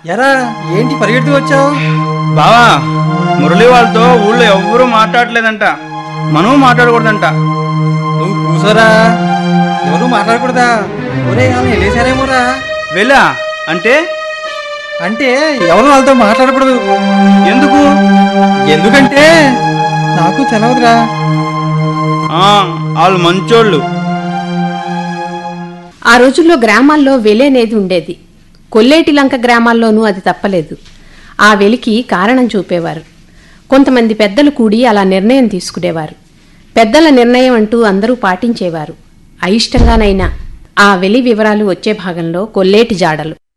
ఎరా ఏంటి పరిగెడుతూ వచ్చావు బావా మురళి వాళ్ళతో ఊళ్ళో ఎవ్వరూ మాట్లాడలేదంట మనము మాట్లాడకూడదంట నువ్వు కూసోరా ఎవరు మాట్లాడకూడదా ఒరే వాళ్ళని వెళ్ళేశారేమోరా వెళ్ళా అంటే అంటే ఎవరు వాళ్ళతో మాట్లాడకూడదు ఎందుకు ఎందుకంటే నాకు తెలవదురా ఆ, వాళ్ళు మంచోళ్ళు ఆ రోజుల్లో గ్రామాల్లో వెలి అనేది ఉండేది కొల్లేటి లంక గ్రామాల్లోనూ అది తప్పలేదు ఆ వెలికి కారణం చూపేవారు కొంతమంది పెద్దలు కూడి అలా నిర్ణయం తీసుకునేవారు పెద్దల నిర్ణయం అంటూ అందరూ పాటించేవారు అయిష్టంగానైనా ఆ వెలి వివరాలు వచ్చే భాగంలో కొల్లేటి జాడలు